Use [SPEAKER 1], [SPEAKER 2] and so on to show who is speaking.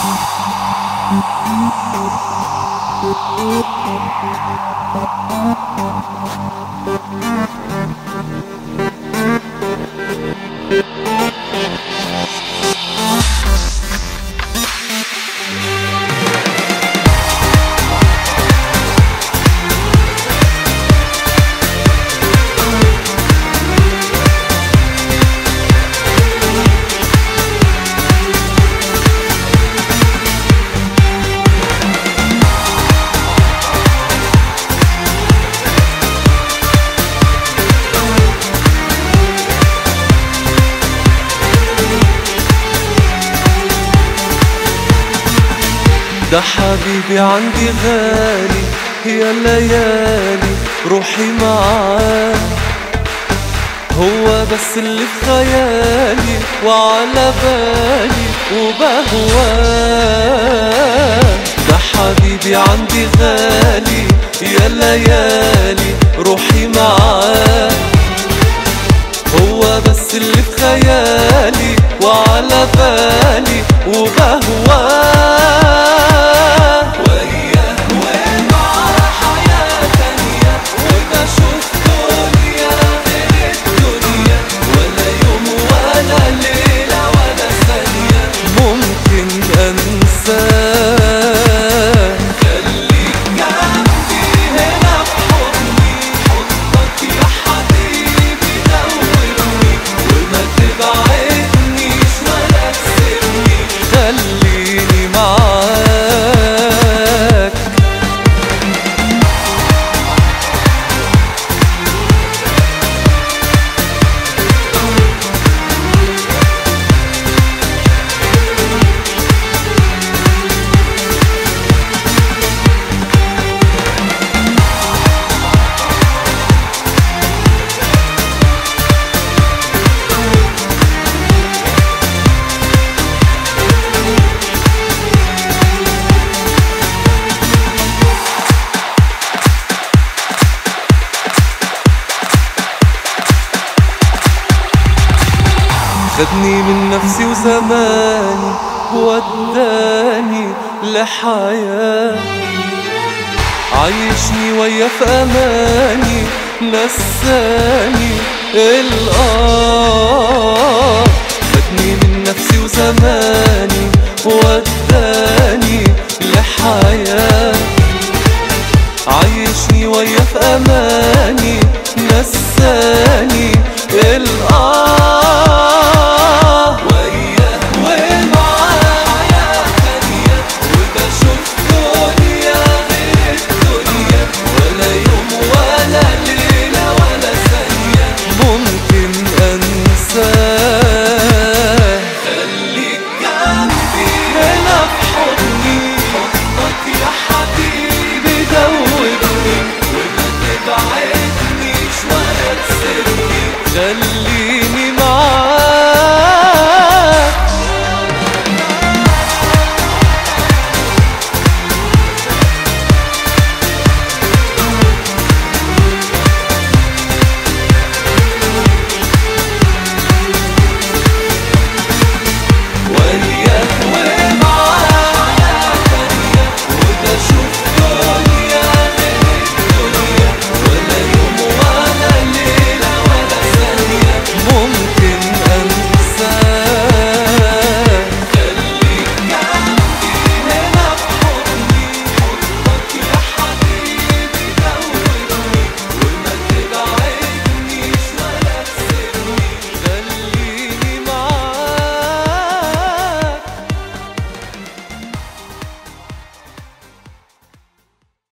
[SPEAKER 1] ده حبيبي عندي غالي يا الليالي روحي معاه هو بس اللي في خيالي وعلى بالي وبهواه ده حبيبي عندي غالي يا الليالي روحي معاه هو بس اللي في خيالي وعلى بالي وبهواه وياه ومعاه حياة تانية وبشوف دنيا غير الدنيا ولا يوم ولا ليلة ولا ثانية ممكن أنساه خليك جنبي هنا في حضني حضنك يا حبيبي دورني وما تبعدنيش ولا تسيبني خليني معاك خدني من نفسي وزماني وداني لحياة عايشني ويا في أماني نساني الآه خدني من نفسي وزماني وداني لحياة عايشني ويا في أماني نساني الآه وياه ومعاه حياة تانية وبشوف دنيا غير الدنيا ولا يوم ولا ليلة ولا ثانية ممكن أنساه خليك جنبي هنا في حضني حضنك يا حبيبي دوبني وما تبعدنيش ولا تسيبني خليك